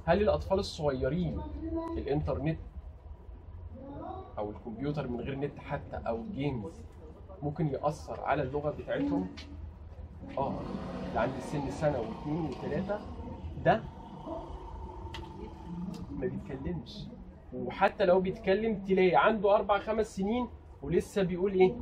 هل الاطفال الصغيرين الانترنت او الكمبيوتر من غير نت حتى او الجيمز ممكن ياثر على اللغه بتاعتهم اه اللي عند سن سنه واثنين وثلاثه ده ما بيتكلمش وحتى لو بيتكلم تلاقي عنده اربع خمس سنين ولسه بيقول ايه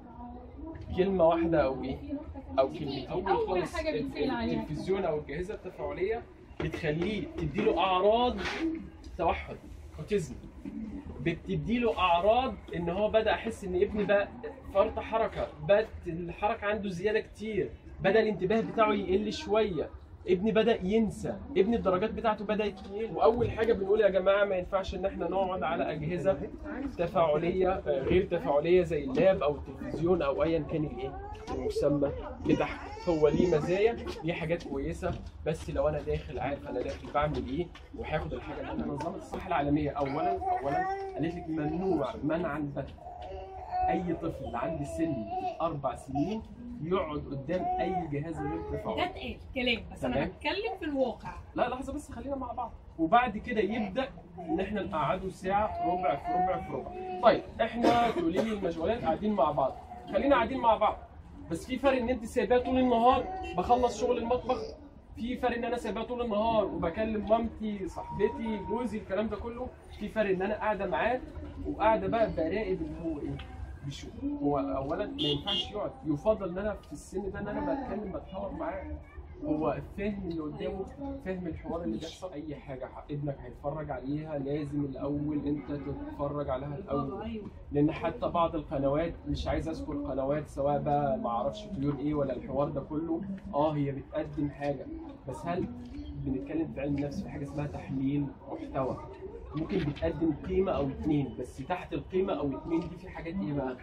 كلمه واحده او ايه او كلمتين أول خالص حاجة بيتسأل عليها. التلفزيون او الجهازه التفاعليه بتخليه تديله اعراض توحد اوتيزم بتديله اعراض ان هو بدا احس ان ابني بقى فرط حركه بقت الحركه عنده زياده كتير بدا الانتباه بتاعه يقل شويه ابني بدا ينسى ابني الدرجات بتاعته بدات تقل واول حاجه بنقول يا جماعه ما ينفعش ان احنا نقعد على اجهزه تفاعليه آه، غير تفاعليه زي اللاب او التلفزيون او ايا كان الايه المسمى بتاعها هو ليه مزايا ليه حاجات كويسه بس لو انا داخل عارف انا داخل بعمل ايه وهاخد الحاجه اللي انا منظمه الصحه العالميه اولا اولا قالت لك ممنوع منعا باتا اي طفل عند سن اربع سنين يقعد قدام اي جهاز غير ده تفاعلي اتقال كلام بس انا تمام. بتكلم في الواقع لا لحظه بس خلينا مع بعض وبعد كده يبدا ان احنا نقعده ساعه ربع في ربع في ربع طيب احنا تقولي لي المشغولات قاعدين مع بعض خلينا قاعدين مع بعض بس في فرق ان انت سايباه طول النهار بخلص شغل المطبخ في فرق ان انا سايباه طول النهار وبكلم مامتي صاحبتي جوزي الكلام ده كله في فرق ان انا قاعده معاه وقاعده بقى براقب اللي هو ايه بيشوف هو اولا ما ينفعش يقعد يفضل ان انا في السن ده ان انا بتكلم بتحاور معاه هو فاهم اللي قدامه فاهم الحوار اللي بيحصل اي حاجه ح- ابنك هيتفرج عليها لازم الاول انت تتفرج عليها الاول ايوه لان حتى بعض القنوات مش عايز اذكر قنوات سواء بقى ما اعرفش طيور ايه ولا الحوار ده كله اه هي بتقدم حاجه بس هل بنتكلم في علم النفس في حاجه اسمها تحليل محتوى ممكن بتقدم قيمه او اتنين بس تحت القيمه او اتنين دي في حاجات ايه بقى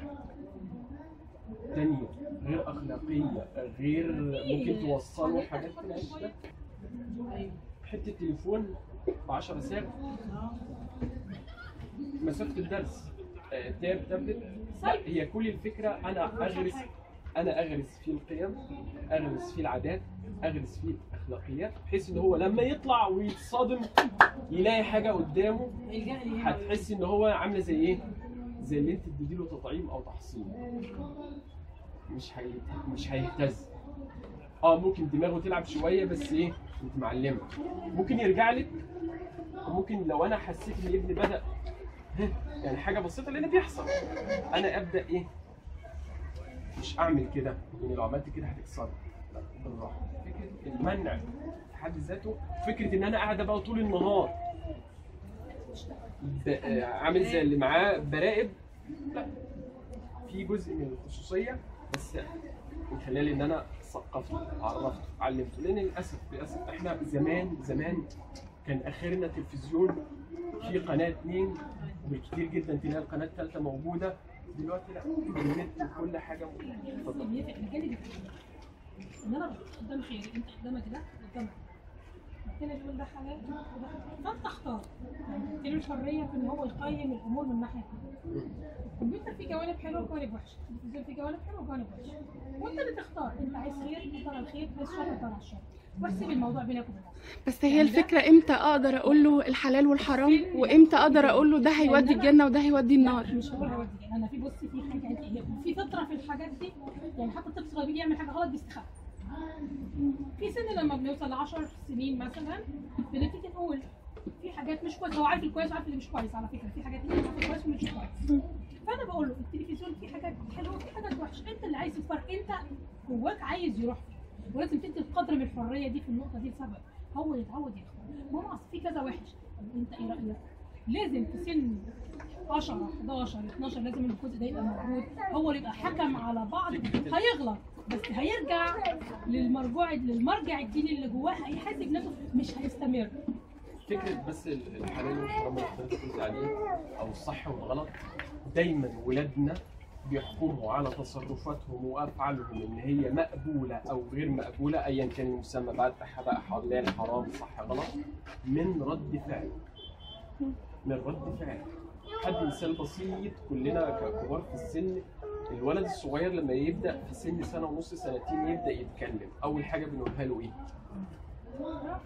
تانية غير أخلاقية غير ممكن توصلوا حاجات كده ايوه حتة تليفون ب 10 ساعات مسافة الدرس آه، تاب تابلت لا هي كل الفكرة أنا أغرس أنا أغرس فيه القيم أغرس فيه العادات أغرس فيه الأخلاقيات بحيث إن هو لما يطلع ويتصادم يلاقي حاجة قدامه الجهل هنا هتحس إن هو عاملة زي إيه؟ زي اللي أنت تديله تطعيم أو تحصين مش هي... مش هيهتز اه ممكن دماغه تلعب شويه بس ايه انت معلمه ممكن يرجع لك وممكن لو انا حسيت ان ابني بدا ها، يعني حاجه بسيطه لان بيحصل انا ابدا ايه مش اعمل كده يعني لو عملت كده هتكسر لا بالراحه فكره المنع في حد ذاته فكره ان انا قاعده بقى طول النهار ب... آه، عامل زي اللي معاه براقب لا في جزء من الخصوصيه بس من خلال ان انا ثقفته عرفته علمته لان للاسف للاسف احنا زمان زمان كان اخرنا تلفزيون في قناه اثنين بالكتير جدا تلاقي القناه الثالثه موجوده دلوقتي لا النت وكل حاجه موجوده اتفضل بيفرق الجانب الفكري ان انا قدام خيري انت قدامك ده قدامك التاني بيقول ده حلال وده حرام. فانت اختار يعني اديله الحريه في ان هو يقيم الامور من ناحيه كده الكمبيوتر فيه جوانب حلوه وجوانب وحشه التلفزيون فيه جوانب حلوه وجوانب وحشه وانت اللي تختار انت عايز خير ترى الخير عايز شر ترى الشر واحسب الموضوع بينك وبين نفسك بس هي الفكرة امتى اقدر اقول له الحلال والحرام وامتى اقدر اقول له ده هيودي الجنة وده هيودي النار مش هقول هودي يعني انا في بصي في حاجه هي في فطره في الحاجات دي يعني حتى الطفل الصغير بيجي يعمل حاجه غلط بيستخبى في سن لما بنوصل ل 10 سنين مثلا بنبتدي نقول في حاجات مش كويسه هو عارف الكويس وعارف اللي مش كويس على فكره في حاجات كتير عارف الكويس واللي مش كويس فانا بقول له التلفزيون فيه حاجات حلوه وفي حاجات وحشه انت اللي عايز تختار انت جواك عايز يروح فين ولازم تدي القدر من الحريه دي في النقطه دي لسبب هو يتعود يختار ماما اصل في كذا وحش طب انت ايه رايك؟ لازم في سن 10 11 12 لازم الجزء ده يبقى موجود هو اللي يبقى حكم على بعض هيغلط بس هيرجع للمرجوع للمرجع الديني اللي جواه هيحاسب نفسه مش هيستمر فكره بس الحلال والحرام اللي حضرتك قلت عليه او الصح والغلط دايما ولادنا بيحكموا على تصرفاتهم وافعالهم ان هي مقبوله او غير مقبوله ايا كان المسمى بقى بتاعها بقى حلال حرام صح غلط من رد فعل من رد فعل حد مثال بسيط كلنا ككبار في السن الولد الصغير لما يبدا في سن سنه ونص سنتين يبدا يتكلم اول حاجه بنقولها له ايه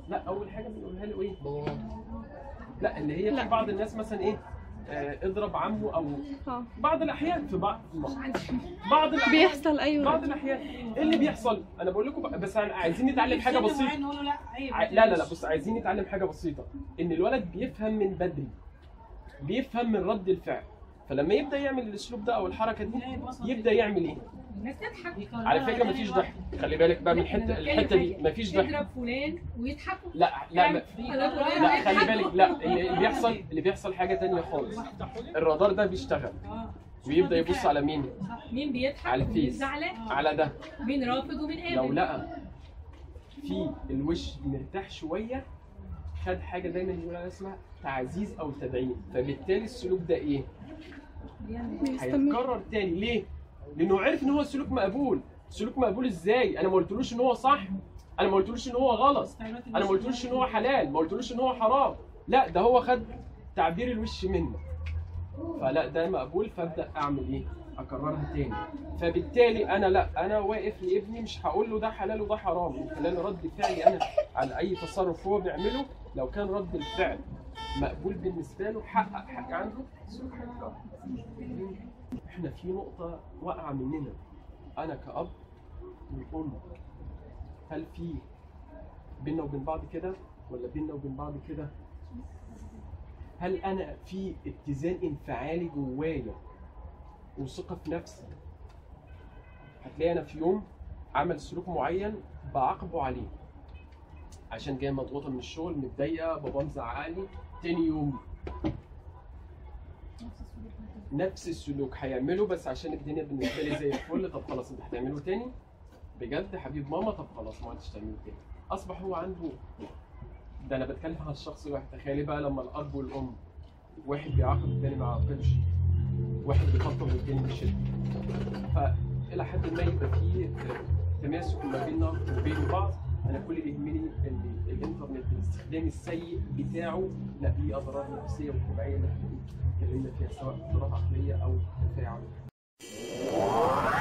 لا اول حاجه بنقولها له ايه بابا ماما لا اللي هي لا. في بعض الناس مثلا ايه آه اضرب عمه او اه بعض الاحيان في بعض بعض الاحيان بيحصل ايوه بعض الاحيان ايه اللي بيحصل انا بقول لكم بقى- بس أنا عايزين نتعلم حاجه بسيطه نقول له لا عيب ع- لا لا لا بص عايزين نتعلم حاجه بسيطه ان الولد بيفهم من بدري بيفهم من رد الفعل فلما يبدا يعمل الاسلوب ده او الحركه دي يبدا يعمل ايه الناس تضحك على فكره مفيش ضحك خلي بالك بقى من الحته الحته دي مفيش ضحك اضرب فلان ويضحكوا لا لا ما- اضرب فلان لا خلي ويضحكوا. بالك لا اللي بيحصل اللي بيحصل حاجه تانية خالص الرادار ده بيشتغل آه. ويبدا يبص على مين مين بيضحك على ومين الفيس. زعلان على ده مين رافض ومين قابل لو لقى في الوش مرتاح شويه خد حاجه دايما يقول عليها اسمها تعزيز او تدعيم فبالتالي السلوك ده ايه بيستمر هيتكرر تاني ليه لانه عرف ان هو سلوك مقبول سلوك مقبول ازاي انا ما قلتلوش ان هو صح انا ما قلتلوش ان هو غلط انا ما قلتلوش ان هو حلال ما قلتلوش ان هو حرام لا ده هو خد تعبير الوش منه فلا ده مقبول فابدا اعمل ايه اكررها تاني فبالتالي انا لا انا واقف لابني مش هقول له ده حلال وده حرام من خلال رد فعلي انا على اي تصرف هو بيعمله لو كان رد الفعل مقبول بالنسبه له حقق حاجه عنده السلوك هيتكرر. احنا في نقطه واقعه مننا انا كاب وام هل في بينا وبين بعض كده ولا بينا وبين بعض كده هل انا في اتزان انفعالي جوايا وثقه في نفسي هتلاقي انا في يوم عمل سلوك معين بعاقبه عليه عشان جايه مضغوطه من الشغل متضايقه بابا مزعقلي تاني يوم نفس السلوك هيعمله بس عشان الدنيا بالنسبه لي زي الفل طب خلاص انت هتعمله تاني بجد حبيب ماما طب خلاص ما عدتش تعمله تاني اصبح هو عنده ده انا بتكلم عن الشخص الواحد تخيلي بقى لما الاب والام واحد بيعاقب التاني ما يعاقبش واحد بيخطط والتاني بيشد فالى حد ما يبقى في تماسك ما بيننا وبين بعض انا كل اللي يهمني ان الانترنت بالاستخدام السيء بتاعه لا ليه اضرار نفسيه واجتماعيه اللي احنا اتكلمنا فيها سواء اضطرابات عقليه او تفاعل